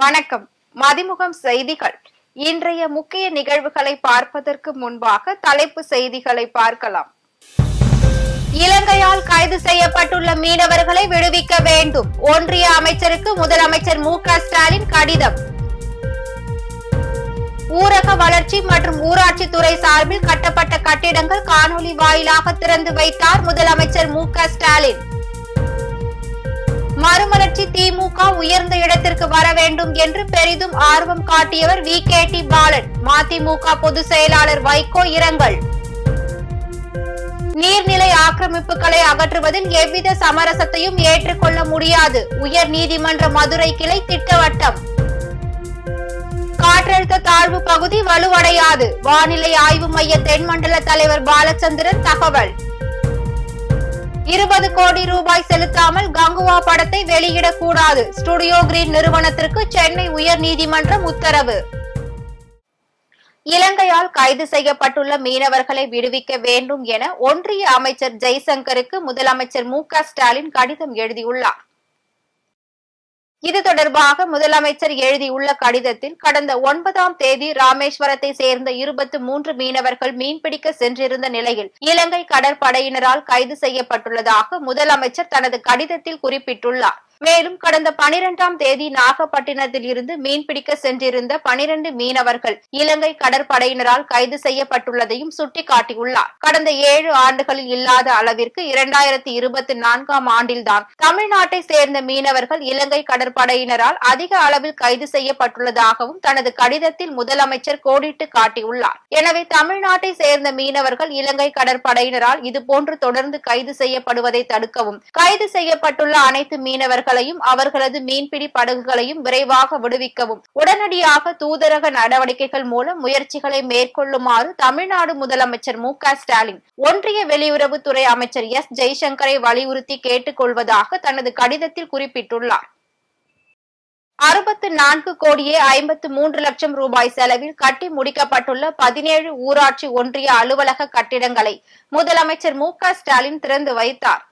வணக்கம் மதிமுகம் செய்திகள் இன்றைய முக்கிய நிகழ்வுகளை பார்ப்பதற்கு முன்பாக தலைப்பு செய்திகளை பார்க்கலாம் இலங்கையால் கைது செய்யப்பட்டுள்ள மீனவர்களை விடுவிக்க வேண்டும் ஒன்றிய அமைச்சருக்கு முதலமைச்சர் மு க ஸ்டாலின் கடிதம் ஊரக வளர்ச்சி மற்றும் ஊராட்சி துறை சார்பில் கட்டப்பட்ட கட்டிடங்கள் காணொலி வாயிலாக திறந்து வைத்தார் முதலமைச்சர் மு க ஸ்டாலின் மறுமலர்ச்சி திமுக உயர்ந்த இடத்திற்கு வர வேண்டும் என்று பெரிதும் ஆர்வம் காட்டியவர் வி கே டி பாலன் மதிமுக பொதுச் செயலாளர் வைகோ இரங்கல் நீர்நிலை ஆக்கிரமிப்புகளை அகற்றுவதில் எவ்வித சமரசத்தையும் ஏற்றுக்கொள்ள முடியாது உயர் நீதிமன்ற மதுரை கிளை திட்டவட்டம் காற்றழுத்த தாழ்வு பகுதி வலுவடையாது வானிலை ஆய்வு மைய தென்மண்டல தலைவர் பாலச்சந்திரன் தகவல் இருபது கோடி ரூபாய் செலுத்தாமல் கங்குவா படத்தை வெளியிடக்கூடாது ஸ்டுடியோ கிரீன் நிறுவனத்திற்கு சென்னை உயர்நீதிமன்றம் உத்தரவு இலங்கையால் கைது செய்யப்பட்டுள்ள மீனவர்களை விடுவிக்க வேண்டும் என ஒன்றிய அமைச்சர் ஜெய்சங்கருக்கு முதலமைச்சர் மு க ஸ்டாலின் கடிதம் எழுதியுள்ளார் இது தொடர்பாக முதலமைச்சர் எழுதியுள்ள கடிதத்தில் கடந்த ஒன்பதாம் தேதி ராமேஸ்வரத்தை சேர்ந்த இருபத்தி மூன்று மீனவர்கள் மீன்பிடிக்க சென்றிருந்த நிலையில் இலங்கை கடற்படையினரால் கைது செய்யப்பட்டுள்ளதாக முதலமைச்சர் தனது கடிதத்தில் குறிப்பிட்டுள்ளார் மேலும் கடந்த பனிரெண்டாம் தேதி நாகப்பட்டினத்தில் இருந்து மீன்பிடிக்க சென்றிருந்த பனிரெண்டு மீனவர்கள் இலங்கை கடற்படையினரால் கைது செய்யப்பட்டுள்ளதையும் சுட்டிக்காட்டியுள்ளார் கடந்த ஏழு ஆண்டுகளில் இல்லாத அளவிற்கு இரண்டாயிரத்தி இருபத்தி நான்காம் ஆண்டில்தான் தமிழ்நாட்டை சேர்ந்த மீனவர்கள் இலங்கை கடற்படையினரால் அதிக அளவில் கைது செய்யப்பட்டுள்ளதாகவும் தனது கடிதத்தில் முதலமைச்சர் கோடிட்டு காட்டியுள்ளார் எனவே தமிழ்நாட்டை சேர்ந்த மீனவர்கள் இலங்கை கடற்படையினரால் இதுபோன்று தொடர்ந்து கைது செய்யப்படுவதை தடுக்கவும் கைது செய்யப்பட்டுள்ள அனைத்து மீனவர்கள் மீனவர்களையும் அவர்களது மீன்பிடி படகுகளையும் விரைவாக விடுவிக்கவும் உடனடியாக தூதரக நடவடிக்கைகள் மூலம் முயற்சிகளை மேற்கொள்ளுமாறு தமிழ்நாடு முதலமைச்சர் மு க ஸ்டாலின் ஒன்றிய வெளியுறவுத்துறை அமைச்சர் எஸ் ஜெய்சங்கரை வலியுறுத்தி கேட்டுக் கொள்வதாக தனது கடிதத்தில் குறிப்பிட்டுள்ளார் அறுபத்து நான்கு கோடியே ஐம்பத்து மூன்று லட்சம் ரூபாய் செலவில் கட்டி முடிக்கப்பட்டுள்ள பதினேழு ஊராட்சி ஒன்றிய அலுவலக கட்டிடங்களை முதலமைச்சர் மு க ஸ்டாலின் திறந்து வைத்தார்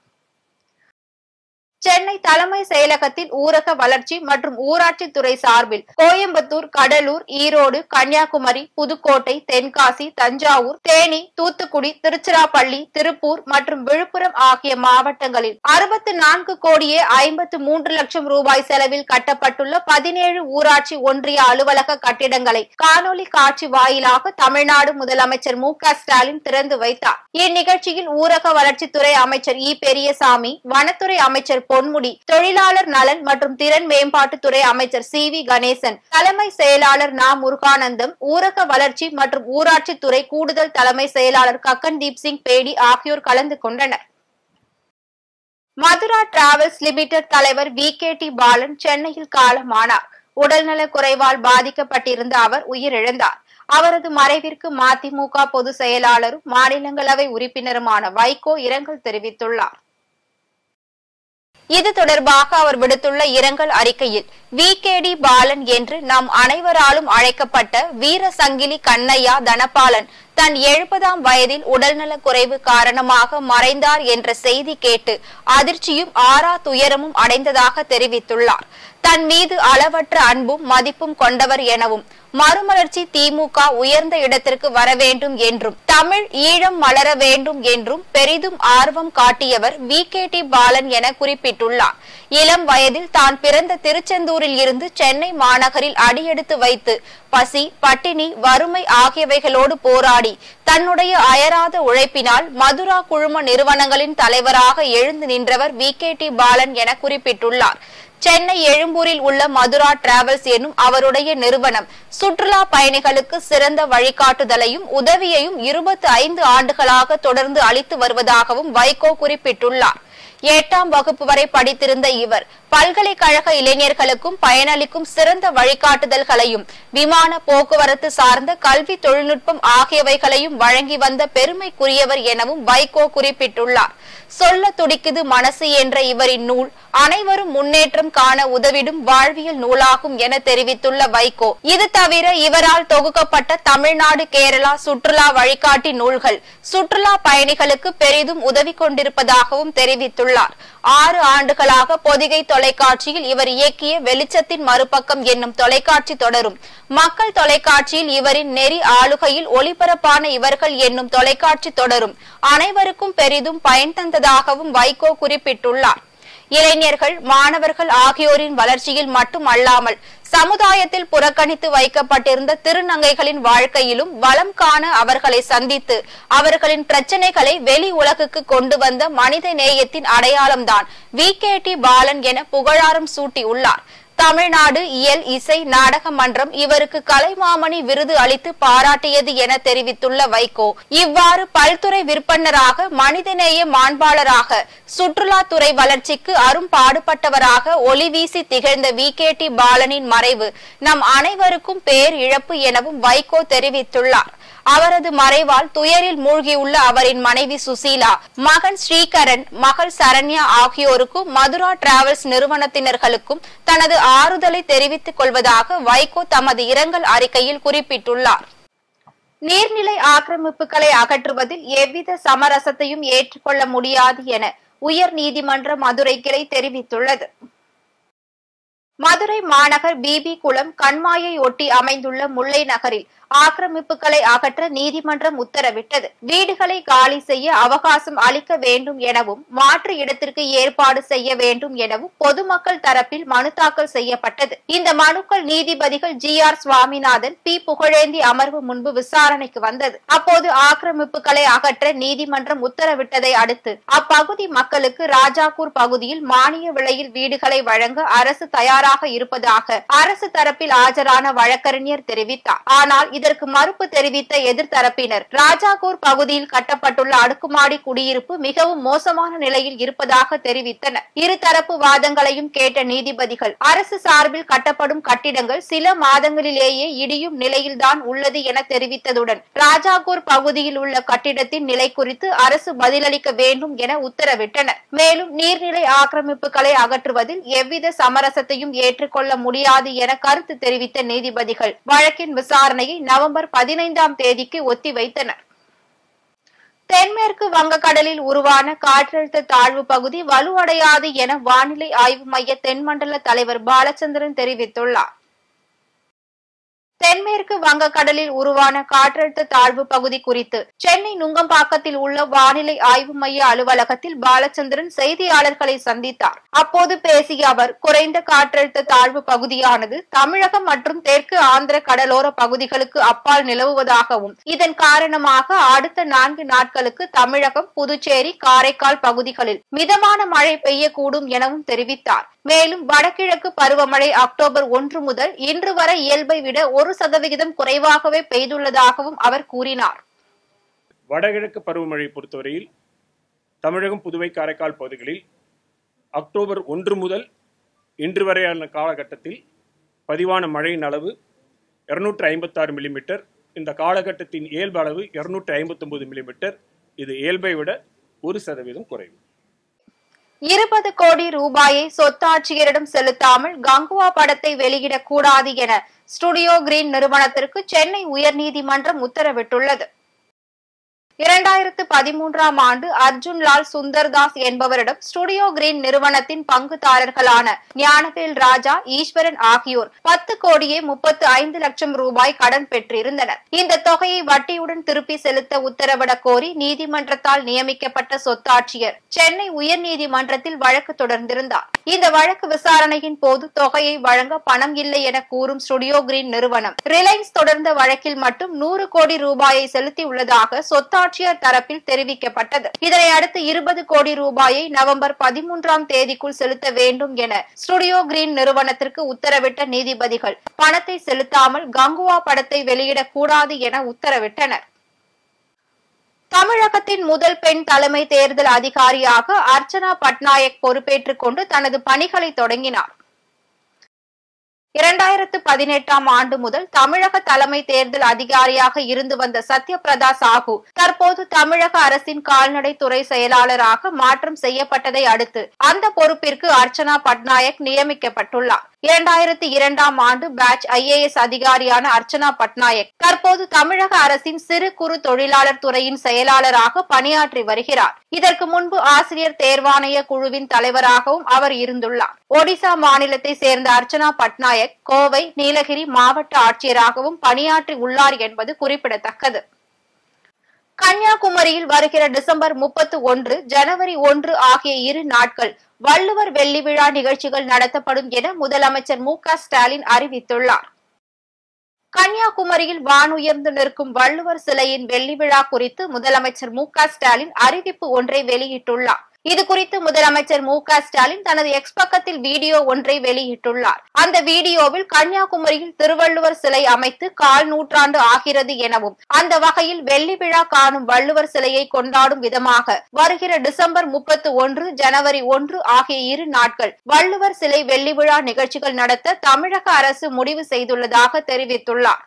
சென்னை தலைமை செயலகத்தில் ஊரக வளர்ச்சி மற்றும் ஊராட்சி துறை சார்பில் கோயம்புத்தூர் கடலூர் ஈரோடு கன்னியாகுமரி புதுக்கோட்டை தென்காசி தஞ்சாவூர் தேனி தூத்துக்குடி திருச்சிராப்பள்ளி திருப்பூர் மற்றும் விழுப்புரம் ஆகிய மாவட்டங்களில் அறுபத்தி நான்கு கோடியே ஐம்பத்து மூன்று லட்சம் ரூபாய் செலவில் கட்டப்பட்டுள்ள பதினேழு ஊராட்சி ஒன்றிய அலுவலக கட்டிடங்களை காணொலி காட்சி வாயிலாக தமிழ்நாடு முதலமைச்சர் மு க ஸ்டாலின் திறந்து வைத்தார் இந்நிகழ்ச்சியில் ஊரக வளர்ச்சித்துறை அமைச்சர் இ பெரியசாமி வனத்துறை அமைச்சர் பொன்முடி தொழிலாளர் நலன் மற்றும் திறன் மேம்பாட்டுத்துறை அமைச்சர் சி வி கணேசன் தலைமை செயலாளர் நா முருகானந்தம் ஊரக வளர்ச்சி மற்றும் ஊராட்சி துறை கூடுதல் தலைமை செயலாளர் கக்கன்தீப் சிங் பேடி ஆகியோர் கலந்து கொண்டனர் மதுரா டிராவல்ஸ் லிமிடெட் தலைவர் வி கே டி பாலன் சென்னையில் காலமானார் உடல்நலக் குறைவால் பாதிக்கப்பட்டிருந்த அவர் உயிரிழந்தார் அவரது மறைவிற்கு மதிமுக பொதுச் செயலாளரும் மாநிலங்களவை உறுப்பினருமான வைகோ இரங்கல் தெரிவித்துள்ளார் இது தொடர்பாக அவர் விடுத்துள்ள இரங்கல் அறிக்கையில் வி கே டி பாலன் என்று நாம் அனைவராலும் அழைக்கப்பட்ட வீர சங்கிலி கண்ணையா தனபாலன் தன் எழுபதாம் வயதில் உடல்நலக் குறைவு காரணமாக மறைந்தார் என்ற செய்தி கேட்டு அதிர்ச்சியும் ஆறா துயரமும் அடைந்ததாக தெரிவித்துள்ளார் தன் மீது அளவற்ற அன்பும் மதிப்பும் கொண்டவர் எனவும் மறுமலர்ச்சி திமுக உயர்ந்த இடத்திற்கு வர வேண்டும் என்றும் தமிழ் ஈழம் மலர வேண்டும் என்றும் பெரிதும் ஆர்வம் காட்டியவர் வி கே டி பாலன் என குறிப்பிட்டுள்ளார் இளம் வயதில் தான் பிறந்த திருச்செந்தூரில் இருந்து சென்னை மாநகரில் அடியெடுத்து வைத்து பசி பட்டினி வறுமை ஆகியவைகளோடு போராடி தன்னுடைய அயராத உழைப்பினால் மதுரா குழும நிறுவனங்களின் தலைவராக எழுந்து நின்றவர் வி கே டி பாலன் என குறிப்பிட்டுள்ளார் சென்னை எழும்பூரில் உள்ள மதுரா டிராவல்ஸ் என்னும் அவருடைய நிறுவனம் சுற்றுலா பயணிகளுக்கு சிறந்த வழிகாட்டுதலையும் உதவியையும் இருபத்தி ஐந்து ஆண்டுகளாக தொடர்ந்து அளித்து வருவதாகவும் வைகோ குறிப்பிட்டுள்ளார் எட்டாம் வகுப்பு வரை படித்திருந்த இவர் பல்கலைக்கழக இளைஞர்களுக்கும் பயனளிக்கும் சிறந்த வழிகாட்டுதல்களையும் விமான போக்குவரத்து சார்ந்த கல்வி தொழில்நுட்பம் ஆகியவைகளையும் வழங்கி வந்த பெருமைக்குரியவர் எனவும் வைகோ குறிப்பிட்டுள்ளார் சொல்ல துடிக்குது மனசு என்ற இவரின் நூல் அனைவரும் முன்னேற்றம் காண உதவிடும் வாழ்வியல் நூலாகும் என தெரிவித்துள்ள வைகோ இது தவிர இவரால் தொகுக்கப்பட்ட தமிழ்நாடு கேரளா சுற்றுலா வழிகாட்டி நூல்கள் சுற்றுலா பயணிகளுக்கு பெரிதும் உதவி கொண்டிருப்பதாகவும் தெரிவித்துள்ளார் ஆறு ஆண்டுகளாக பொதிகை தொலை தொலைக்காட்சியில் இவர் இயக்கிய வெளிச்சத்தின் மறுபக்கம் என்னும் தொலைக்காட்சி தொடரும் மக்கள் தொலைக்காட்சியில் இவரின் நெறி ஆளுகையில் ஒளிபரப்பான இவர்கள் என்னும் தொலைக்காட்சி தொடரும் அனைவருக்கும் பெரிதும் பயன் தந்ததாகவும் வைகோ குறிப்பிட்டுள்ளார் இளைஞர்கள் மாணவர்கள் ஆகியோரின் வளர்ச்சியில் மட்டும் அல்லாமல் சமுதாயத்தில் புறக்கணித்து வைக்கப்பட்டிருந்த திருநங்கைகளின் வாழ்க்கையிலும் வளம் காண அவர்களை சந்தித்து அவர்களின் பிரச்சனைகளை வெளி உலகுக்கு கொண்டு வந்த மனித நேயத்தின் அடையாளம்தான் வி கே டி பாலன் என புகழாரம் சூட்டியுள்ளார் தமிழ்நாடு இயல் இசை நாடக மன்றம் இவருக்கு கலைமாமணி விருது அளித்து பாராட்டியது என தெரிவித்துள்ள வைகோ இவ்வாறு பல்துறை விற்பனராக மனிதநேய மாண்பாளராக சுற்றுலாத்துறை வளர்ச்சிக்கு அரும்பாடுபட்டவராக ஒளி வீசி திகழ்ந்த வி கே டி பாலனின் மறைவு நம் அனைவருக்கும் பேர் இழப்பு எனவும் வைகோ தெரிவித்துள்ளார் அவரது மறைவால் துயரில் மூழ்கியுள்ள அவரின் மனைவி சுசீலா மகன் ஸ்ரீகரன் மகள் சரண்யா ஆகியோருக்கும் மதுரா டிராவல்ஸ் நிறுவனத்தினர்களுக்கும் தனது ஆறுதலை தெரிவித்துக் கொள்வதாக வைகோ தமது இரங்கல் அறிக்கையில் குறிப்பிட்டுள்ளார் நீர்நிலை ஆக்கிரமிப்புகளை அகற்றுவதில் எவ்வித சமரசத்தையும் ஏற்றுக்கொள்ள முடியாது என உயர் நீதிமன்ற மதுரை கிளை தெரிவித்துள்ளது மதுரை மாநகர் பிபி குளம் கண்மாயை ஒட்டி அமைந்துள்ள முல்லை நகரில் ஆக்கிரமிப்புகளை அகற்ற நீதிமன்றம் உத்தரவிட்டது வீடுகளை காலி செய்ய அவகாசம் அளிக்க வேண்டும் எனவும் மாற்று இடத்திற்கு ஏற்பாடு செய்ய வேண்டும் எனவும் பொதுமக்கள் தரப்பில் மனு தாக்கல் செய்யப்பட்டது இந்த மனுக்கள் நீதிபதிகள் G R Swaminathan P Pugazhendhi அமர்வு முன்பு விசாரணைக்கு வந்தது அப்போது ஆக்கிரமிப்புகளை அகற்ற நீதிமன்றம் உத்தரவிட்டதை அடுத்து அப்பகுதி மக்களுக்கு ராஜாக்கூர் பகுதியில் மானிய விலையில் வீடுகளை வழங்க அரசு தயாராக இருப்பதாக அரசு தரப்பில் ஆஜரான வழக்கறிஞர் தெரிவித்தார் ஆனால் இதற்கு மறுப்பு தெரிவித்த எதிர்த்தரப்பினர் ராஜாகூர் பகுதியில் கட்டப்பட்டுள்ள அடுக்குமாடி குடியிருப்பு மிகவும் மோசமான நிலையில் இருப்பதாக தெரிவித்தனர் இருதரப்பு வாதங்களையும் கேட்ட நீதிபதிகள் அரசு சார்பில் கட்டப்படும் கட்டிடங்கள் சில மாதங்களிலேயே இடியும் நிலையில்தான் உள்ளது என தெரிவித்ததுடன் ராஜாகூர் பகுதியில் உள்ள கட்டிடத்தின் நிலை குறித்து அரசு பதிலளிக்க வேண்டும் என உத்தரவிட்டனர் மேலும் நீர்நிலை ஆக்கிரமிப்புகளை அகற்றுவதில் எவ்வித சமரசத்தையும் ஏற்றுக்கொள்ள முடியாது என கருத்து தெரிவித்த நீதிபதிகள் வழக்கின் விசாரணையை நவம்பர் பதினைந்தாம் தேதிக்கு ஒத்திவைத்தனர் தென்மேற்கு வங்கக்கடலில் உருவான காற்றழுத்த தாழ்வு பகுதி வலுவடையாது என வானிலை ஆய்வு மைய தென்மண்டல தலைவர் பாலச்சந்திரன் தெரிவித்துள்ளார் தென்மேற்கு வங்கக்கடலில் உருவான காற்றழுத்த தாழ்வு பகுதி குறித்து சென்னை நுங்கம்பாக்கத்தில் உள்ள வானிலை ஆய்வு மைய அலுவலகத்தில் பாலச்சந்திரன் செய்தியாளர்களை சந்தித்தார் அப்போது பேசிய அவர் குறைந்த காற்றழுத்த தாழ்வு பகுதியானது தமிழகம் மற்றும் தெற்கு ஆந்திர கடலோர பகுதிகளுக்கு அப்பால் நிலவுவதாகவும் இதன் காரணமாக அடுத்த நான்கு நாட்களுக்கு தமிழகம் புதுச்சேரி காரைக்கால் பகுதிகளில் மிதமான மழை பெய்யக்கூடும் எனவும் தெரிவித்தார் மேலும் வடகிழக்கு பருவமழை அக்டோபர் ஒன்று முதல் இன்று வரை இயல்பை விட ஒரு சதவிகிதம் குறைவாகவே பெய்துள்ளதாகவும் அவர் கூறினார் வடகிழக்கு பருவமழை பொறுத்தவரையில் தமிழகம் புதுவை காரைக்கால் பகுதிகளில் அக்டோபர் ஒன்று முதல் இன்று வரையான காலகட்டத்தில் பதிவான மழையின் அளவு இருநூற்று ஐம்பத்தாறு மில்லிமீட்டர் இந்த காலகட்டத்தின் இயல்பு அளவு இருநூற்று ஐம்பத்தொன்பது மில்லிமீட்டர் இது இயல்பை விட ஒரு சதவீதம் குறைவு இருபது கோடி ரூபாயை சொத்தாட்சியரிடம் செலுத்தாமல் கங்குவா படத்தை வெளியிடக் கூடாது என ஸ்டுடியோ கிரீன் நிறுவனத்திற்கு சென்னை உயர்நீதிமன்றம் உத்தரவிட்டுள்ளது இரண்டாயிரத்து பதிமூன்றாம் ஆண்டு அர்ஜுன் லால் சுந்தர்தாஸ் என்பவரிடம் ஸ்டுடியோ கிரீன் நிறுவனத்தின் பங்குதாரர்களான ஞானவேல் ராஜா ஈஸ்வரன் ஆகியோர் பத்து கோடியே முப்பத்து ஐந்து லட்சம் ரூபாய் கடன் பெற்றிருந்தனர் இந்த தொகையை வட்டியுடன் திருப்பி செலுத்த உத்தரவிடக் கோரி நீதிமன்றத்தால் நியமிக்கப்பட்ட சொத்தாட்சியர் சென்னை உயர்நீதிமன்றத்தில் வழக்கு தொடர்ந்திருந்தார் இந்த வழக்கு விசாரணையின் போது தொகையை வழங்க பணம் இல்லை என கூறும் ஸ்டுடியோ கிரீன் நிறுவனம் ரிலையன்ஸ் தொடர்ந்த வழக்கில் மட்டும் நூறு கோடி ரூபாயை செலுத்தியுள்ளதாக சொத்தாட்சியர் தரப்பில் தெரிவிக்கப்பட்டது இதனை அடுத்து இருபது கோடி ரூபாயை நவம்பர் பதிமூன்றாம் தேதிக்குள் செலுத்த வேண்டும் என ஸ்டுடியோ கிரீன் நிறுவனத்திற்கு உத்தரவிட்ட நீதிபதிகள் பணத்தை செலுத்தாமல் கங்குவா படத்தை வெளியிடக் கூடாது என உத்தரவிட்டனர் தமிழகத்தின் முதல் பெண் தலைமை தேர்தல் அதிகாரியாக அர்ச்சனா பட்நாயக் பொறுப்பேற்றுக் கொண்டு தனது பணிகளை தொடங்கினார் இரண்டாயிரத்து பதினெட்டாம் ஆண்டு முதல் தமிழக தலைமை தேர்தல் அதிகாரியாக இருந்து வந்த சத்யபிரதா சாஹூ தற்போது தமிழக அரசின் கால்நடை துறை செயலாளராக மாற்றம் செய்யப்பட்டதை அடுத்து அந்த பொறுப்பிற்கு அர்ச்சனா பட்நாயக் நியமிக்கப்பட்டுள்ளார் இரண்டாயிரத்தி இரண்டாம் ஆண்டு பேட்ச் ஐஏஎஸ் அதிகாரியான அர்ச்சனா பட்நாயக் தற்போது தமிழக அரசின் சிறு குறு தொழிலாளர் துறையின் செயலாளராக பணியாற்றி வருகிறார் இதற்கு முன்பு ஆசிரியர் தேர்வாணைய குழுவின் தலைவராகவும் அவர் இருந்துள்ளார் ஒடிசா மாநிலத்தை சேர்ந்த அர்ச்சனா பட்நாயக் கோவை நீலகிரி மாவட்ட ஆட்சியராகவும் பணியாற்றி உள்ளார் என்பது குறிப்பிடத்தக்கது கன்னியாகுமரியில் வருகிற டிசம்பர் முப்பத்து ஒன்று ஜனவரி ஒன்று ஆகிய இரு நாட்கள் வள்ளுவர் வெள்ளி விழா நிகழ்ச்சிகள் நடத்தப்படும் என முதலமைச்சர் மு க ஸ்டாலின் அறிவித்துள்ளார் கன்னியாகுமரியில் வானுயர்ந்து நிற்கும் வள்ளுவர் சிலையின் வெள்ளி விழா குறித்து முதலமைச்சர் மு க ஸ்டாலின் அறிவிப்பு ஒன்றை வெளியிட்டுள்ளார் இது குறித்து முதலமைச்சர் மு க ஸ்டாலின் தனது எக்ஸ் பக்கத்தில் வீடியோ ஒன்றை வெளியிட்டுள்ளார் அந்த வீடியோவில் கன்னியாகுமரியில் திருவள்ளுவர் சிலை அமைத்து கால் நூற்றாண்டு ஆகிறது எனவும் அந்த வகையில் வெள்ளி விழா காணும் வள்ளுவர் சிலையை கொண்டாடும் விதமாக வருகிற டிசம்பர் முப்பத்து ஒன்று ஜனவரி ஒன்று ஆகிய இரு நாட்கள் வள்ளுவர் சிலை வெள்ளி விழா நிகழ்ச்சிகள் நடத்த தமிழக அரசு முடிவு செய்துள்ளதாக தெரிவித்துள்ளார்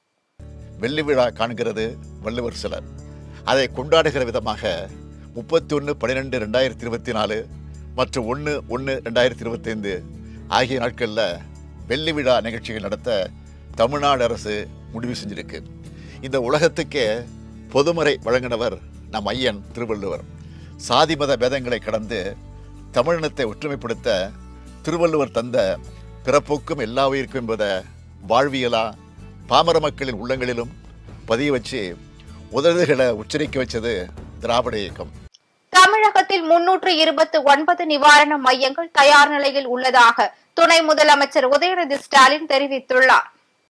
வெள்ளி விழா காண்கிறது வள்ளுவர் சிலர் அதை கொண்டாடுகிற விதமாக முப்பத்தி ஒன்று பன்னிரெண்டு ரெண்டாயிரத்தி இருபத்தி நாலு மற்றும் ஒன்று ஒன்று ரெண்டாயிரத்தி இருபத்தைந்து ஆகிய நாட்களில் வெள்ளி விழா நிகழ்ச்சிகள் நடத்த தமிழ்நாடு அரசு முடிவு செஞ்சிருக்கு இந்த உலகத்துக்கே பொதுமறை வழங்கினவர் நம் ஐயன் திருவள்ளுவர் சாதி மத பேதங்களை கடந்து தமிழினத்தை ஒற்றுமைப்படுத்த திருவள்ளுவர் தந்த பிறப்போக்கும் எல்லா உயிருக்கும் என்பதை வாழ்வியலா பாமர மக்களின் உள்ளங்களிலும் பதிய வச்சு உதடுகளை உச்சரிக்க வச்சது திராவிட இயக்கம் தமிழகத்தில் முன்னூற்று இருபத்தி ஒன்பது நிவாரண மையங்கள் தயார் நிலையில் உள்ளதாக துணை முதலமைச்சர் உதயநிதி ஸ்டாலின் தெரிவித்துள்ளார்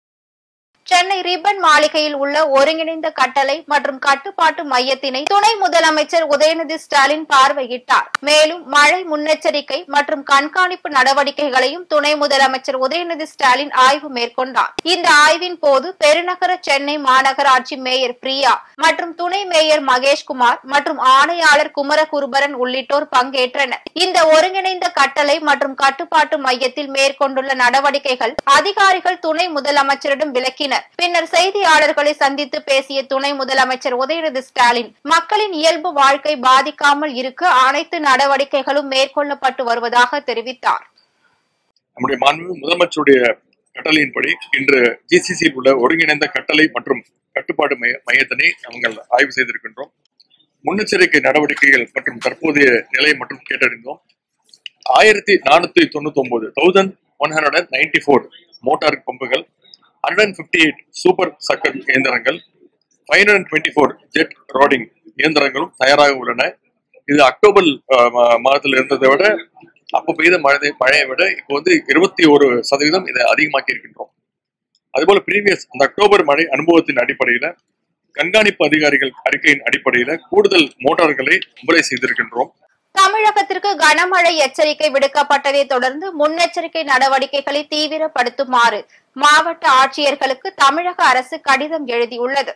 சென்னை ரிப்பன் மாளிகையில் உள்ள ஒருங்கிணைந்த கட்டளை மற்றும் கட்டுப்பாட்டு மையத்தினை துணை முதலமைச்சர் உதயநிதி ஸ்டாலின் பார்வையிட்டார் மேலும் மழை முன்னெச்சரிக்கை மற்றும் கண்காணிப்பு நடவடிக்கைகளையும் துணை முதலமைச்சர் உதயநிதி ஸ்டாலின் ஆய்வு மேற்கொண்டார் இந்த ஆய்வின் போது பெருநகர சென்னை மாநகராட்சி மேயர் பிரியா மற்றும் துணை மேயர் மகேஷ்குமார் மற்றும் ஆணையாளர் குமரகுருபரன் உள்ளிட்டோர் பங்கேற்றனர் இந்த ஒருங்கிணைந்த கட்டளை மற்றும் கட்டுப்பாட்டு மையத்தில் மேற்கொண்டுள்ள நடவடிக்கைகள் அதிகாரிகள் துணை முதலமைச்சரிடம் விளக்கினர் பின்னர் செய்தியாளர்களை சந்தித்து பேசிய துணை முதலமைச்சர் உதயநிதி ஸ்டாலின் மக்களின் இயல்பு வாழ்க்கை பாதிக்காமல் இருக்க அனைத்து நடவடிக்கைகளும் மேற்கொள்ளப்பட்டு வருவதாக தெரிவித்தார் நம்முடைய மாண்பு முதலமைச்சருடைய கட்டளையின்படி இன்று ஜிசிசியில் உள்ள ஒருங்கிணைந்த கட்டளை மற்றும் கட்டுப்பாடு மைய மையத்தினை நாங்கள் ஆய்வு செய்திருக்கின்றோம் முன்னெச்சரிக்கை நடவடிக்கைகள் மற்றும் தற்போதைய நிலை மற்றும் கேட்டறிந்தோம் ஆயிரத்தி நானூத்தி தொண்ணூத்தி ஒன்பது thousand one hundred ninety four motor பம்புகள் hundred and fifty eight super sucker இயந்திரங்கள் five hundred twenty four jet rodding இயந்திரங்களும் தயாராக உள்ளன இது அக்டோபர் அஹ், மா- மாதத்தில் இருந்ததை விட அப்போ பெய்த மழை மழையை விட இப்போ வந்து இருபத்தி ஒரு சதவீதம் இதை அதிகமாக்கி இருக்கின்றோம் அதுபோல ப்ரீவியஸ் அந்த அக்டோபர் மழை அனுபவத்தின் அடிப்படையில கண்காணிப்பு அதிகாரிகள் அறிக்கையின் அடிப்படையில கூடுதல் மோட்டார்களை முறை செய்திருக்கின்றோம் தமிழகத்திற்கு கனமழை எச்சரிக்கை விடுக்கப்பட்டதை தொடர்ந்து முன்னெச்சரிக்கை நடவடிக்கைகளை தீவிரப்படுத்துமாறு மாவட்ட ஆட்சியர்களுக்கு தமிழக அரசு கடிதம் எழுதியுள்ளது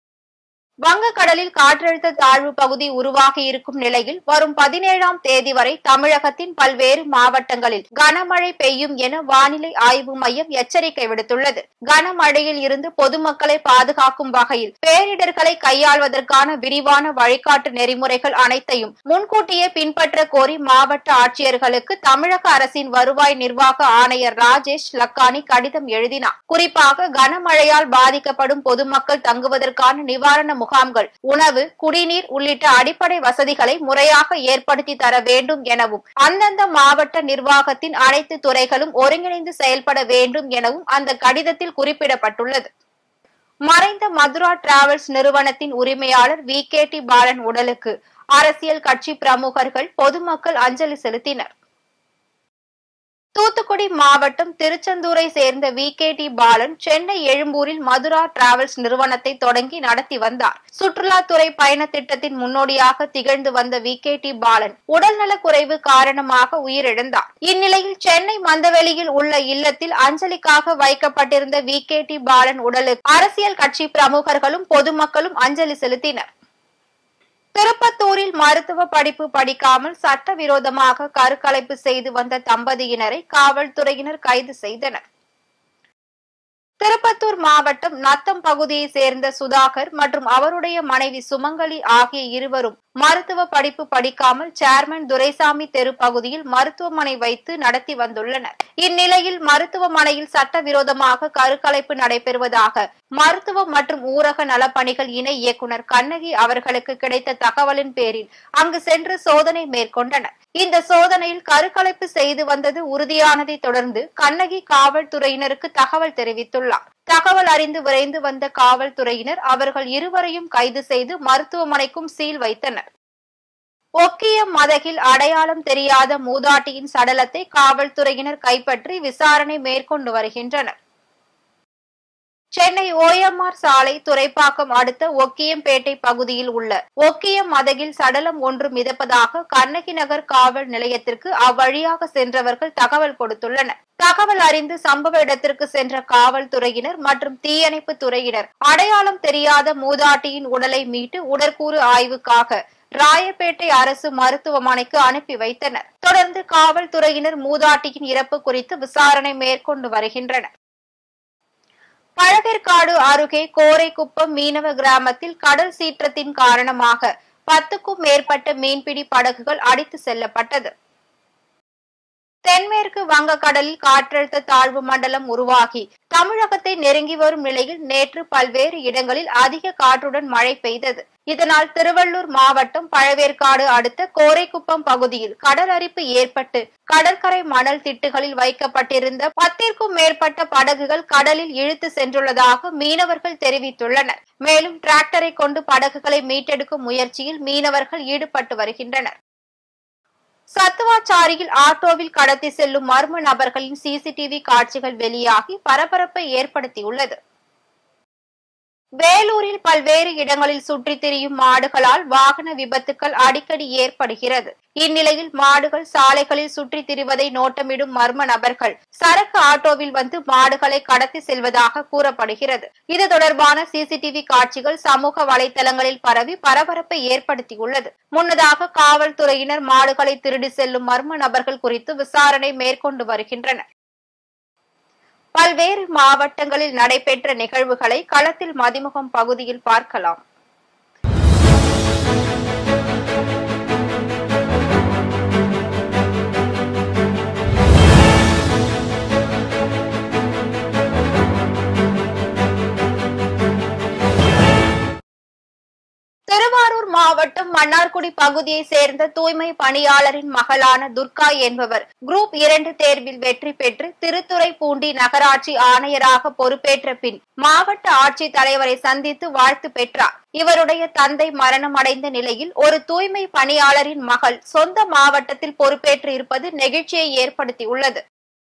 வங்கக்கடலில் காற்றழுத்த தாழ்வு பகுதி உருவாகி இருக்கும் நிலையில் வரும் பதினேழாம் தேதி வரை தமிழகத்தின் பல்வேறு மாவட்டங்களில் கனமழை பெய்யும் என வானிலை ஆய்வு மையம் எச்சரிக்கை விடுத்துள்ளது கனமழையில் இருந்து பொதுமக்களை பாதுகாக்கும் வகையில் பேரிடர்களை கையாள்வதற்கான விரிவான வழிகாட்டு நெறிமுறைகள் அனைத்தையும் முன்கூட்டியே பின்பற்ற கோரி மாவட்ட ஆட்சியர்களுக்கு தமிழக அரசின் வருவாய் நிர்வாக ஆணையர் ராஜேஷ் லக்கானி கடிதம் எழுதினார் குறிப்பாக கனமழையால் பாதிக்கப்படும் பொதுமக்கள் தங்குவதற்கான நிவாரண முகாம்கள் உணவு குடிநீர் உள்ளிட்ட அடிப்படை வசதிகளை முறையாக ஏற்படுத்தி தர வேண்டும் எனவும் அந்தந்த மாவட்ட நிர்வாகத்தின் அனைத்து துறைகளும் ஒருங்கிணைந்து செயல்பட வேண்டும் எனவும் அந்த கடிதத்தில் குறிப்பிடப்பட்டுள்ளது மறைந்த மதுரா டிராவல்ஸ் நிறுவனத்தின் உரிமையாளர் வி கே டி பாலன் உடலுக்கு அரசியல் கட்சி பிரமுகர்கள் பொதுமக்கள் அஞ்சலி செலுத்தினர் தூத்துக்குடி மாவட்டம் திருச்செந்தூரை சேர்ந்த V K T Balan Chennai எழும்பூரில் மதுரா டிராவல்ஸ் நிறுவனத்தை தொடங்கி நடத்தி வந்தார் சுற்றுலாத்துறை பயண திட்டத்தின் முன்னோடியாக திகழ்ந்து வந்த வி கே டி பாலன் உடல்நலக் குறைவு காரணமாக உயிரிழந்தார் இந்நிலையில் சென்னை மந்தவெளியில் உள்ள இல்லத்தில் அஞ்சலிக்காக வைக்கப்பட்டிருந்த வி கே டி பாலன் உடலுக்கு அரசியல் கட்சி பிரமுகர்களும் பொதுமக்களும் அஞ்சலி செலுத்தினர் திருப்பத்தூரில் மருத்துவ படிப்பு படிக்காமல் சட்டவிரோதமாக கருக்கலைப்பு செய்து வந்த தம்பதியினரை காவல்துறையினர் கைது செய்தனர் திருப்பத்தூர் மாவட்டம் நத்தம் பகுதியை சேர்ந்த சுதாகர் மற்றும் அவருடைய மனைவி சுமங்கலி ஆகிய இருவரும் மருத்துவ படிப்பு படிக்காமல் சேர்மன் துரைசாமி தெரு பகுதியில் மருத்துவமனை வைத்து நடத்தி வந்துள்ளனர் இந்நிலையில் மருத்துவமனையில் சட்டவிரோதமாக கருக்கலைப்பு நடைபெறுவதாக மருத்துவ மற்றும் ஊரக நலப்பணிகள் இணை இயக்குனர் கண்ணகி அவர்களுக்கு கிடைத்த தகவலின் பேரில் அங்கு சென்று சோதனை மேற்கொண்டனர் இந்த சோதனையில் கருக்கலைப்பு செய்து வந்தது உறுதியானதை தொடர்ந்து கண்ணகி காவல்துறையினருக்கு தகவல் தெரிவித்துள்ளார் தகவல் அறிந்து விரைந்து வந்த காவல்துறையினர் அவர்கள் இருவரையும் கைது செய்து மருத்துவமனைக்கும் சீல் வைத்தனர் ஒக்கிய மதகில் அடையாளம் தெரியாத மூதாட்டியின் சடலத்தை காவல்துறையினர் கைப்பற்றி விசாரணை மேற்கொண்டு வருகின்றனர் சென்னை ஓஎம்ஆர் சாலை துறைப்பாக்கம் அடுத்த ஒக்கியம்பேட்டை பகுதியில் உள்ள ஒக்கியம் மதகில் சடலம் ஒன்று மிதப்பதாக கண்ணகி நகர் காவல் நிலையத்திற்கு அவ்வழியாக சென்றவர்கள் தகவல் கொடுத்துள்ளனர் தகவல் அறிந்து சம்பவ இடத்திற்கு சென்ற காவல்துறையினர் மற்றும் தீயணைப்பு துறையினர் அடையாளம் தெரியாத மூதாட்டியின் உடலை மீட்டு உடற்கூறு ஆய்வுக்காக ராயப்பேட்டை அரசு மருத்துவமனைக்கு அனுப்பி வைத்தனர் தொடர்ந்து காவல்துறையினர் மூதாட்டியின் இறப்பு குறித்து விசாரணை மேற்கொண்டு வருகின்றனர் பழவேற்காடு அருகே கோரைக்குப்பம் மீனவ கிராமத்தில் கடல் சீற்றத்தின் காரணமாக பத்துக்கும் மேற்பட்ட மீன்பிடி படகுகள் அடித்து செல்லப்பட்டது தென்மேற்கு வங்கக்கடலில் காற்றழுத்த தாழ்வு மண்டலம் உருவாகி தமிழகத்தை நெருங்கி வரும் நிலையில் நேற்று பல்வேறு இடங்களில் அதிக காற்றுடன் மழை பெய்தது இதனால் திருவள்ளூர் மாவட்டம் பழவேற்காடு அடுத்த கோரைக்குப்பம் பகுதியில் கடல் அரிப்பு ஏற்பட்டு கடற்கரை மணல் திட்டுகளில் வைக்கப்பட்டிருந்த பத்திற்கும் மேற்பட்ட படகுகள் கடலில் இழுத்து சென்றுள்ளதாக மீனவர்கள் தெரிவித்துள்ளனர் மேலும் டிராக்டரை கொண்டு படகுகளை மீட்டெடுக்கும் முயற்சியில் மீனவர்கள் ஈடுபட்டு வருகின்றனர் சத்துவாச்சாரியில் ஆட்டோவில் கடத்தி செல்லும் மர்ம நபர்களின் சிசிடிவி காட்சிகள் வெளியாகி பரபரப்பை ஏற்படுத்தியுள்ளது வேலூரில் பல்வேறு இடங்களில் சுற்றித் திரியும் மாடுகளால் வாகன விபத்துக்கள் அடிக்கடி ஏற்படுகிறது இந்நிலையில் மாடுகள் சாலைகளில் சுற்றித் திரிவதை நோட்டமிடும் மர்ம நபர்கள் சரக்கு ஆட்டோவில் வந்து மாடுகளை கடத்தி செல்வதாக கூறப்படுகிறது இது தொடர்பான சிசிடிவி காட்சிகள் சமூக வலைதளங்களில் பரவி பரபரப்பை ஏற்படுத்தியுள்ளது முன்னதாக காவல்துறையினர் மாடுகளை திருடி செல்லும் மர்ம நபர்கள் குறித்து விசாரணை மேற்கொண்டு வருகின்றனர் பல்வேறு மாவட்டங்களில் நடைபெற்ற நிகழ்வுகளை களத்தில் மதிமுகம் பகுதியில் பார்க்கலாம் திருவாரூர் மாவட்டம் மன்னார்குடி பகுதியை சேர்ந்த தூய்மை பணியாளரின் மகளான துர்கா என்பவர் குரூப் இரண்டு தேர்வில் வெற்றி பெற்று திருத்துறைப்பூண்டி நகராட்சி ஆணையராக பொறுப்பேற்ற பின் மாவட்ட ஆட்சித் தலைவரை சந்தித்து வாழ்த்து பெற்றார் இவருடைய தந்தை மரணமடைந்த நிலையில் ஒரு தூய்மை பணியாளரின் மகள் சொந்த மாவட்டத்தில் பொறுப்பேற்று இருப்பது நெகிழ்ச்சியை ஏற்படுத்தியுள்ளது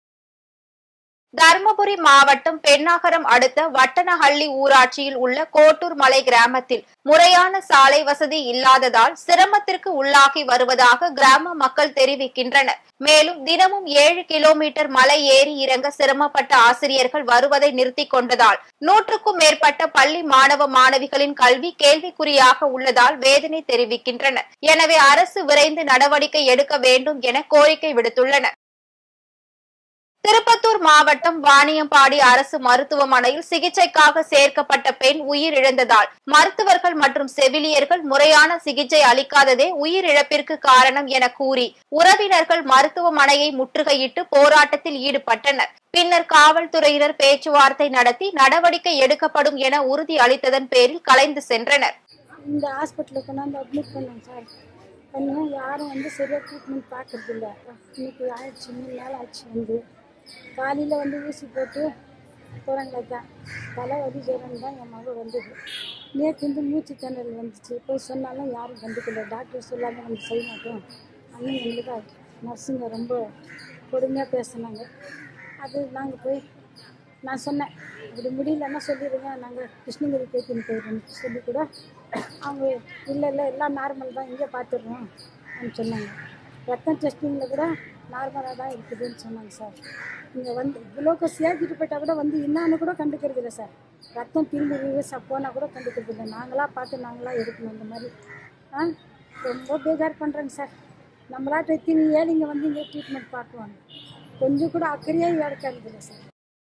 தருமபுரி மாவட்டம் பெண்ணாகரம் அடுத்த வட்டனஹள்ளி ஊராட்சியில் உள்ள கோட்டூர் மலை கிராமத்தில் முறையான சாலை வசதி இல்லாததால் சிரமத்திற்கு உள்ளாகி வருவதாக கிராம மக்கள் தெரிவிக்கின்றனர் மேலும் தினமும் ஏழு கிலோமீட்டர் மலை ஏறி இறங்க சிரமப்பட்ட ஆசிரியர்கள் வருவதை நிறுத்திக் கொண்டதால் நூற்றுக்கும் மேற்பட்ட பள்ளி மாணவ மாணவிகளின் கல்வி கேள்விக்குறியாக உள்ளதால் வேதனை தெரிவிக்கின்றனர் எனவே அரசு விரைந்து நடவடிக்கை எடுக்க வேண்டும் என கோரிக்கை விடுத்துள்ளனர் திருப்பத்தூர் மாவட்டம் வாணியம்பாடி அரசு மருத்துவமனையில் சிகிச்சைக்காக சேர்க்கப்பட்ட பெண் உயிரிழந்ததால் மருத்துவர்கள் மற்றும் செவிலியர்கள் முறையான சிகிச்சை அளிக்காததே உயிரிழப்பிற்கு காரணம் என கூறி உறவினர்கள் மருத்துவமனையை முற்றுகையிட்டு போராட்டத்தில் ஈடுபட்டனர் பின்னர் காவல்துறையினர் பேச்சுவார்த்தை நடத்தி நடவடிக்கை எடுக்கப்படும் என உறுதி அளித்ததன் பேரில் கலைந்து சென்றனர் இந்த ஹாஸ்பிட்டலுக்கு கொண்டாந்து அட்மிட் பண்ணோம் சார் பண்ணுவோம் யாரும் வந்து சரியாக ட்ரீட்மெண்ட் பார்க்கறது இல்லை இன்னைக்கு ஆயிடுச்சு மூணு நாள் ஆச்சு வந்து காலையில் வந்து ஊசி போட்டு போகிறாங்க தான் தலை வலி ஜுரம் தான் என் மகள் வந்தது நேற்று வந்து மூச்சு திணறல் வந்துச்சு போய் சொன்னாலும் யாரும் கண்டுக்கல டாக்டர் சொல்லாமல் நம்ம செய்ய மாட்டோம் அண்ணன் எங்களுக்கு நர்ஸுங்க ரொம்ப கொடுமையாக பேசுனாங்க அது நாங்கள் போய் நான் சொன்னேன் அப்படி முடியலன்னா சொல்லிடுங்க நாங்கள் கிருஷ்ணகிரி தேத்தின்னு போயிடுறோம் சொல்லி கூட அவங்க இல்லை இல்லை எல்லாம் நார்மல் தான் இங்கே பார்த்துடுறோம் அப்படின்னு சொன்னாங்க ரத்தம் டெஸ்டிங்கில் கூட நார்மலாக தான் இருக்குதுன்னு சொன்னாங்க சார் இங்கே வந்து இவ்வளோக்கு சேர்த்துட்டு போயிட்டா கூட வந்து என்னான்னு கூட கண்டுக்கிறது இல்லை சார் ரத்தம் திரும்பி ச போனால் கூட கண்டுக்கிறது இல்லை நாங்களாக பார்த்து நாங்களாக எடுக்கணும் இந்த மாதிரி ஆ ரொம்ப பேஜார் பண்ணுறேங்க சார் நம்மளாட்ட எத்தனை ஏழைங்க வந்து இங்கே ட்ரீட்மெண்ட் பார்க்குவாங்க கொஞ்சம் கூட அக்கறையாக எடுக்கிறது இல்லை சார்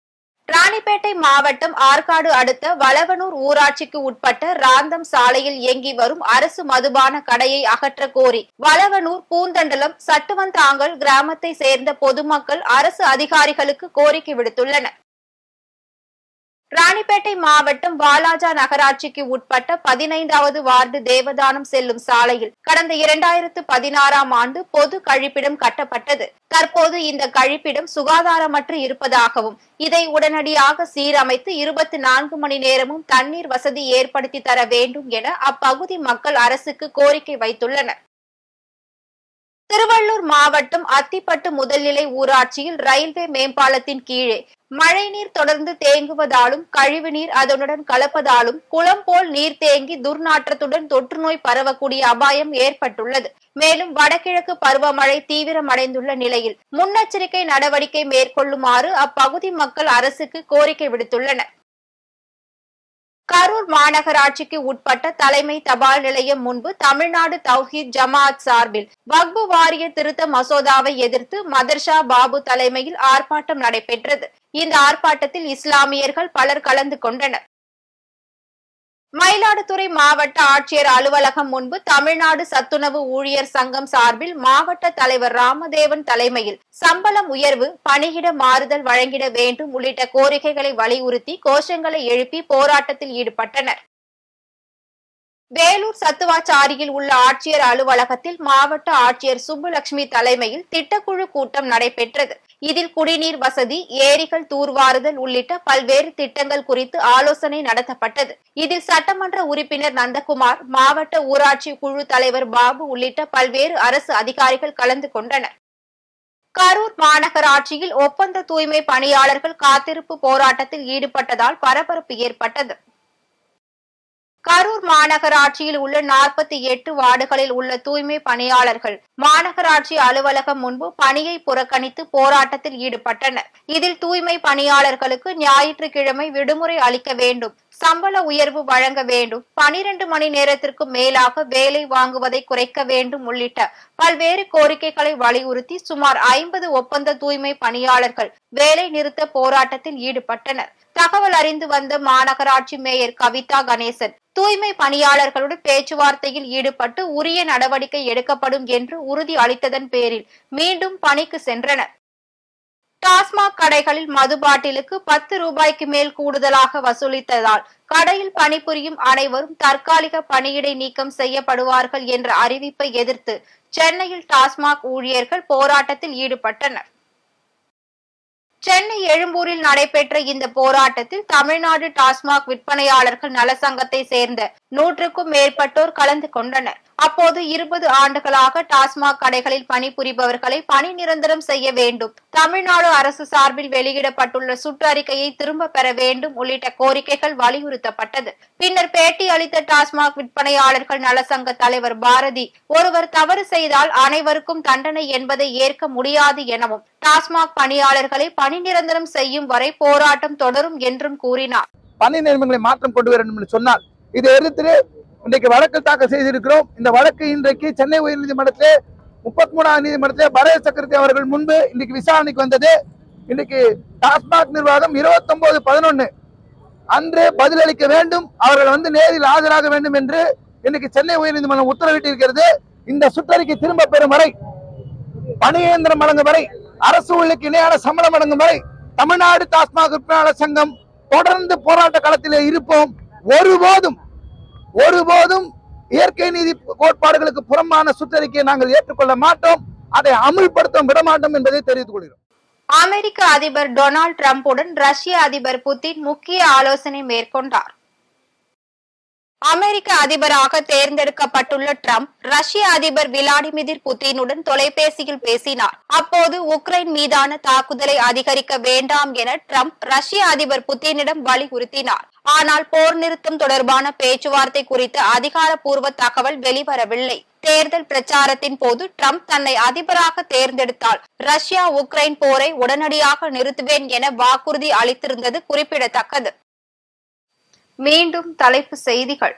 ராணிப்பேட்டை மாவட்டம் ஆற்காடு அடுத்த வளவனூர் ஊராட்சிக்கு உட்பட்ட ராந்தம் சாலையில் இயங்கி வரும் அரசு மதுபான கடையை அகற்ற கோரி வளவனூர் பூந்தண்டலம் சட்டுவந்தாங்கல் கிராமத்தை சேர்ந்த பொதுமக்கள் அரசு அதிகாரிகளுக்கு கோரிக்கை விடுத்துள்ளனர் ராணிப்பேட்டை மாவட்டம் வாலாஜா நகராட்சிக்கு உட்பட்ட பதினைந்தாவது வார்டு தேவதானம் செல்லும் சாலையில் கடந்த இரண்டாயிரத்து பதினாறாம் ஆண்டு பொது கழிப்பிடம் கட்டப்பட்டது தற்போது இந்த கழிப்பிடம் சுகாதாரமற்று இருப்பதாகவும் இதை உடனடியாக சீரமைத்து இருபத்தி நான்கு மணி நேரமும் தண்ணீர் வசதி ஏற்படுத்தி தர வேண்டும் என அப்பகுதி மக்கள் அரசுக்கு கோரிக்கை வைத்துள்ளனர் திருவள்ளூர் மாவட்டம் அத்திப்பட்டு முதல்நிலை ஊராட்சியில் ரயில்வே மேம்பாலத்தின் கீழே மழைநீர் தொடர்ந்து தேங்குவதாலும் கழிவுநீர் அதனுடன் கலப்பதாலும் குளம் போல் நீர் தேங்கி துர்நாற்றத்துடன் தொற்றுநோய் பரவக்கூடிய அபாயம் ஏற்பட்டுள்ளது மேலும் வடகிழக்கு பருவமழை தீவிரமடைந்துள்ள நிலையில் முன்னெச்சரிக்கை நடவடிக்கை மேற்கொள்ளுமாறு அப்பகுதி மக்கள் அரசுக்கு கோரிக்கை விடுத்துள்ளனர் கரூர் மாநகராட்சிக்கு உட்பட்ட தலைமை தபால் நிலையம் முன்பு தமிழ்நாடு தௌஹீத் ஜமாஅத் சார்பில் வக்பு வாரிய திருத்த மசோதாவை எதிர்த்து மதர்ஷா பாபு தலைமையில் ஆர்ப்பாட்டம் நடைபெற்றது இந்த ஆர்ப்பாட்டத்தில் இஸ்லாமியர்கள் பலர் கலந்து கொண்டனர் மயிலாடுதுறை மாவட்ட ஆட்சியர் அலுவலகம் முன்பு தமிழ்நாடு சத்துணவு ஊழியர் சங்கம் சார்பில் மாவட்ட தலைவர் ராமதேவன் தலைமையில் சம்பளம் உயர்வு பணியிட மாறுதல் வழங்கிட வேண்டும் உள்ளிட்ட கோரிக்கைகளை வலியுறுத்தி கோஷங்களை எழுப்பி போராட்டத்தில் ஈடுபட்டனர் வேலூர் சத்துவாச்சாரியில் உள்ள ஆட்சியர் அலுவலகத்தில் மாவட்ட ஆட்சியர் சுப்புலட்சுமி தலைமையில் திட்டக்குழு கூட்டம் நடைபெற்றது இதில் குடிநீர் வசதி ஏரிகள் தூர்வாறுதல் உள்ளிட்ட பல்வேறு திட்டங்கள் குறித்து ஆலோசனை நடத்தப்பட்டது இதில் சட்டமன்ற உறுப்பினர் நந்தகுமார் மாவட்ட ஊராட்சி குழு தலைவர் பாபு உள்ளிட்ட பல்வேறு அரசு அதிகாரிகள் கலந்து கொண்டனர் கரூர் மாநகராட்சியில் ஒப்பந்த தூய்மை பணியாளர்கள் காத்திருப்பு போராட்டத்தில் ஈடுபட்டதால் பரபரப்பு ஏற்பட்டது கரூர் மாநகராட்சியில் உள்ள நாற்பத்தி எட்டு வார்டுகளில் உள்ள தூய்மை பணியாளர்கள் மாநகராட்சி அலுவலகம் முன்பு பணியை புறக்கணித்து போராட்டத்தில் ஈடுபட்டனர் இதில் தூய்மை பணியாளர்களுக்கு ஞாயிற்றுக்கிழமை விடுமுறை அளிக்க வேண்டும் சம்பள உயர்வு வழங்க வேண்டும் பனிரெண்டு மணி நேரத்திற்கு மேலாக வேலை வாங்குவதை குறைக்க வேண்டும் உள்ளிட்ட பல்வேறு கோரிக்கைகளை வலியுறுத்தி சுமார் ஐம்பது ஒப்பந்த தூய்மை பணியாளர்கள் வேலை நிறுத்த போராட்டத்தில் ஈடுபட்டனர் தகவல் அறிந்து வந்த மாநகராட்சி மேயர் கவிதா கணேசன் தூய்மை பணியாளர்களுடன் பேச்சுவார்த்தையில் ஈடுபட்டு உரிய நடவடிக்கை எடுக்கப்படும் என்று உறுதி அளித்ததன் பேரில் மீண்டும் பணிக்கு சென்றனர் டாஸ்மாக் கடைகளில் மது பாட்டிலுக்கு பத்து ரூபாய்க்கு மேல் கூடுதலாக வசூலித்ததால் கடையில் பணிபுரியும் அனைவரும் தற்காலிக பணியிடை நீக்கம் செய்யப்படுவார்கள் என்ற அறிவிப்பை எதிர்த்து சென்னையில் டாஸ்மாக் ஊழியர்கள் போராட்டத்தில் ஈடுபட்டனர் சென்னை எழும்பூரில் நடைபெற்ற இந்த போராட்டத்தில் தமிழ்நாடு டாஸ்மாக் விற்பனையாளர்கள் நலசங்கத்தை சேர்ந்த நூற்றுக்கும் மேற்பட்டோர் கலந்து கொண்டனர் அப்போது இருபது ஆண்டுகளாக டாஸ்மாக் கடைகளில் பணிபுரிபவர்களை பணி நிரந்தரம் செய்ய வேண்டும் தமிழ்நாடு அரசு சார்பில் வெளியிடப்பட்டுள்ள சுற்றறிக்கையை திரும்ப பெற வேண்டும் உள்ளிட்ட கோரிக்கைகள் வலியுறுத்தப்பட்டது பின்னர் பேட்டி அளித்த டாஸ்மாக் விற்பனையாளர்கள் நலசங்க தலைவர் பாரதி ஒருவர் தவறு செய்தால் அனைவருக்கும் தண்டனை என்பதை ஏற்க முடியாது எனவும் டாஸ்மாக் பணியாளர்களை பணி நிரந்தரம் செய்யும் வரை போராட்டம் தொடரும் என்றும் கூறினார் பணி நியமனங்களை மாற்றம் கொண்டு வர வேண்டும் என்று சொன்னார் இதை எதிர்த்து இன்றைக்கு வழக்கு தாக்கல் செய்திருக்கிறோம் இந்த வழக்கு இன்றைக்கு சென்னை உயர்நீதிமன்றத்திலே முப்பத்தி மூணாவது நீதிமன்றத்திலே பரத சக்கரவர்த்தி அவர்கள் முன்பு இன்றைக்கு விசாரணைக்கு வந்தது இன்றைக்கு டாஸ்மாக் நிர்வாகம் இருபத்தொன்பது பதினொன்னு அன்று பதிலளிக்க வேண்டும் அவர்கள் வந்து நேரில் ஆஜராக வேண்டும் என்று இன்னைக்கு சென்னை உயர்நீதிமன்றம் உத்தரவிட்டிருக்கிறது இந்த சுற்றறிக்கை திரும்ப பெறும் வரை பணியேந்திரம் வழங்கும் வரை அரசு ஊழியருக்கு இணையான சம்பளம் வழங்கும் வரை தமிழ்நாடு டாஸ்மாக் விற்பனையாளர் சங்கம் தொடர்ந்து போராட்ட களத்திலே இருப்போம் ஒருபோதும் ஒருபோதும் இயற்கை நீதி கோட்பாடுகளுக்கு புறம்பான சுற்றறிக்கையை நாங்கள் ஏற்றுக்கொள்ள மாட்டோம் அதை அமுல்படுத்த விட மாட்டோம் என்பதை தெரிவித்துக் கொள்கிறோம் அமெரிக்க அதிபர் டொனால்ட் ட்ரம்புடன் ரஷ்ய அதிபர் புதின் முக்கிய ஆலோசனை மேற்கொண்டார் அமெரிக்க அதிபராக தேர்ந்தெடுக்கப்பட்டுள்ள ட்ரம்ப் ரஷ்ய அதிபர் விளாடிமிர் புதினுடன் தொலைபேசியில் பேசினார் அப்போது உக்ரைன் மீதான தாக்குதலை அதிகரிக்க வேண்டாம் என ட்ரம்ப் ரஷ்ய அதிபர் புதினிடம் வலியுறுத்தினார் ஆனால் போர் நிறுத்தம் தொடர்பான பேச்சுவார்த்தை குறித்த அதிகாரப்பூர்வ தகவல் வெளிவரவில்லை தேர்தல் பிரச்சாரத்தின் போது ட்ரம்ப் தன்னை அதிபராக தேர்ந்தெடுத்தால் ரஷ்யா உக்ரைன் போரை உடனடியாக நிறுத்துவேன் என வாக்குறுதி அளித்திருந்தது குறிப்பிடத்தக்கது மீண்டும் தலைப்பு செய்திகள்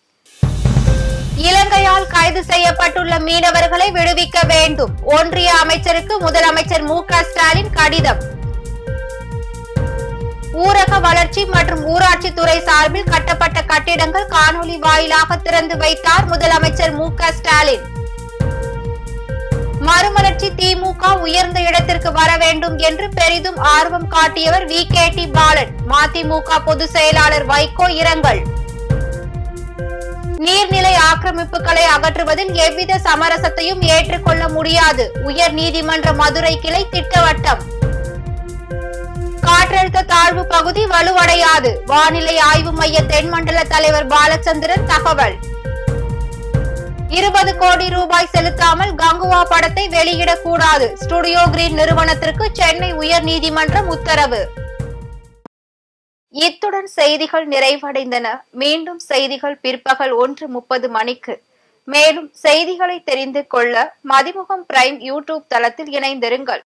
இலங்கையால் கைது செய்யப்பட்டுள்ள மீனவர்களை விடுவிக்க வேண்டும் ஒன்றிய அமைச்சருக்கு முதலமைச்சர் மு க ஸ்டாலின் கடிதம் ஊரக வளர்ச்சி மற்றும் ஊராட்சி துறை சார்பில் கட்டப்பட்ட கட்டிடங்கள் காணொலி வாயிலாக திறந்து வைத்தார் முதலமைச்சர் மு க ஸ்டாலின் மறுமலர்ச்சி திமுக உயர்ந்த இடத்திற்கு வர வேண்டும் என்று பெரிதும் ஆர்வம் காட்டியவர் வி கே டி பாலன் மதிமுக பொதுச் செயலாளர் வைகோ இரங்கல் நீர்நிலை ஆக்கிரமிப்புகளை அகற்றுவதில் எவ்வித சமரசத்தையும் ஏற்றுக்கொள்ள முடியாது உயர் நீதிமன்ற மதுரை கிளை திட்டவட்டம் காற்றழுத்த தாழ்வு பகுதி வலுவடையாது வானிலை ஆய்வு மைய தென்மண்டல தலைவர் பாலச்சந்திரன் தகவல் இருபது கோடி ரூபாய் செலுத்தாமல் கங்குவா படத்தை வெளியிடக்கூடாது ஸ்டுடியோ கிரீன் நிறுவனத்திற்கு சென்னை உயர்நீதிமன்றம் உத்தரவு இத்துடன் செய்திகள் நிறைவடைந்தன மீண்டும் செய்திகள் பிற்பகல் ஒன்று முப்பது மணிக்கு மேலும் செய்திகளை தெரிந்து கொள்ள மதிமுகம் பிரைம் யூடியூப் தளத்தில் இணைந்திருங்கள்